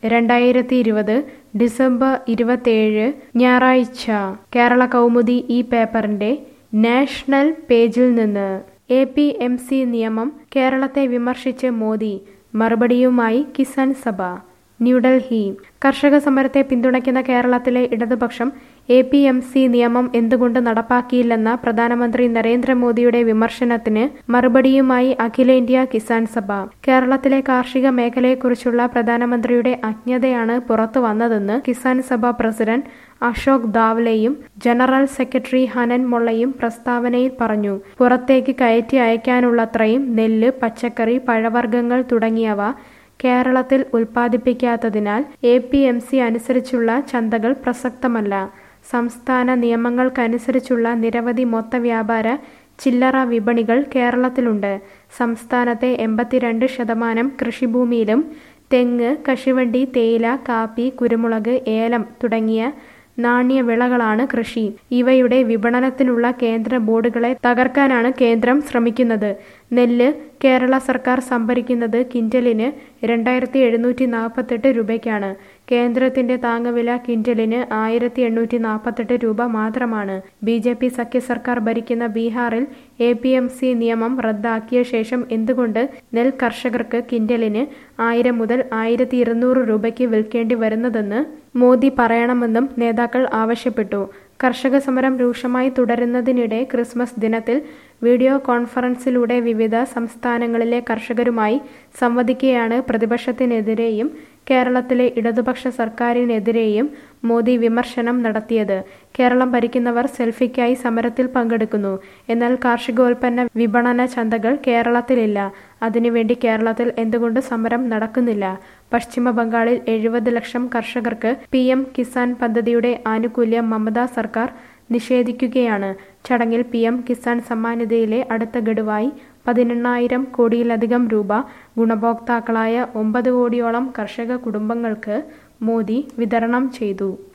രണ്ടായിരത്തി ഇരുപത് ഡിസംബർ ഇരുപത്തേഴ് ഞായറാഴ്ച കേരള കൗമുദി ഈ പേപ്പറിന്റെ നാഷണൽ പേജിൽ നിന്ന് എ പി എം സി നിയമം കേരളത്തെ വിമർശിച്ച് മോദി മറുപടിയുമായി കിസാൻ സഭ ന്യൂഡൽഹി കർഷക സമരത്തെ പിന്തുണയ്ക്കുന്ന കേരളത്തിലെ ഇടതുപക്ഷം എ പി എം സി നിയമം എന്തുകൊണ്ട് നടപ്പാക്കിയില്ലെന്ന പ്രധാനമന്ത്രി നരേന്ദ്രമോദിയുടെ വിമർശനത്തിന് മറുപടിയുമായി അഖിലേന്ത്യാ കിസാൻ സഭ കേരളത്തിലെ കാർഷിക മേഖലയെക്കുറിച്ചുള്ള പ്രധാനമന്ത്രിയുടെ അജ്ഞതയാണ് പുറത്തു വന്നതെന്ന് കിസാൻ സഭ പ്രസിഡന്റ് അശോക് ദാവ്ലെയും ജനറൽ സെക്രട്ടറി ഹനൻ മൊള്ളയും പ്രസ്താവനയിൽ പറഞ്ഞു പുറത്തേക്ക് കയറ്റി അയക്കാനുള്ളത്രയും നെല്ല് പച്ചക്കറി പഴവർഗ്ഗങ്ങൾ തുടങ്ങിയവ കേരളത്തിൽ ഉൽപ്പാദിപ്പിക്കാത്തതിനാൽ എ പി എം സി അനുസരിച്ചുള്ള ചന്തകൾ പ്രസക്തമല്ല സംസ്ഥാന നിയമങ്ങൾക്കനുസരിച്ചുള്ള നിരവധി മൊത്ത വ്യാപാര ചില്ലറ വിപണികൾ കേരളത്തിലുണ്ട് സംസ്ഥാനത്തെ എൺപത്തിരണ്ട് ശതമാനം കൃഷിഭൂമിയിലും തെങ്ങ് കശുവണ്ടി തേയില കാപ്പി കുരുമുളക് ഏലം തുടങ്ങിയ നാണ്യവിളകളാണ് കൃഷി ഇവയുടെ വിപണനത്തിനുള്ള കേന്ദ്ര ബോർഡുകളെ തകർക്കാനാണ് കേന്ദ്രം ശ്രമിക്കുന്നത് നെല്ല് കേരള സർക്കാർ സംഭരിക്കുന്നത് കിൻഡലിന് രണ്ടായിരത്തി എഴുന്നൂറ്റി നാൽപ്പത്തെട്ട് രൂപയ്ക്കാണ് കേന്ദ്രത്തിന്റെ താങ്ങുവില കിൻഡലിന് ആയിരത്തി എണ്ണൂറ്റി നാൽപ്പത്തെട്ട് രൂപ മാത്രമാണ് ബി ജെ പി സഖ്യ സർക്കാർ ഭരിക്കുന്ന ബീഹാറിൽ എ പി എം സി നിയമം റദ്ദാക്കിയ ശേഷം എന്തുകൊണ്ട് നെൽ കർഷകർക്ക് കിൻഡലിന് ആയിരം മുതൽ ആയിരത്തി ഇരുന്നൂറ് രൂപയ്ക്ക് വിൽക്കേണ്ടി വരുന്നതെന്ന് മോദി പറയണമെന്നും നേതാക്കൾ ആവശ്യപ്പെട്ടു കർഷക സമരം രൂക്ഷമായി തുടരുന്നതിനിടെ ക്രിസ്മസ് ദിനത്തിൽ വീഡിയോ കോൺഫറൻസിലൂടെ വിവിധ സംസ്ഥാനങ്ങളിലെ കർഷകരുമായി സംവദിക്കുകയാണ് പ്രതിപക്ഷത്തിനെതിരെയും കേരളത്തിലെ ഇടതുപക്ഷ സർക്കാരിനെതിരെയും മോദി വിമർശനം നടത്തിയത് കേരളം ഭരിക്കുന്നവർ സെൽഫിക്കായി സമരത്തിൽ പങ്കെടുക്കുന്നു എന്നാൽ കാർഷികോൽപ്പന്ന വിപണന ചന്തകൾ കേരളത്തിലില്ല അതിനുവേണ്ടി കേരളത്തിൽ എന്തുകൊണ്ട് സമരം നടക്കുന്നില്ല പശ്ചിമ ബംഗാളിൽ എഴുപത് ലക്ഷം കർഷകർക്ക് പി എം കിസാൻ പദ്ധതിയുടെ ആനുകൂല്യം മമതാ സർക്കാർ നിഷേധിക്കുകയാണ് ചടങ്ങിൽ പി എം കിസാൻ സമ്മാനിധിയിലെ അടുത്ത ഗഡുവായി പതിനെണ്ണായിരം കോടിയിലധികം രൂപ ഗുണഭോക്താക്കളായ ഒമ്പത് കോടിയോളം കർഷക കുടുംബങ്ങൾക്ക് മോദി വിതരണം ചെയ്തു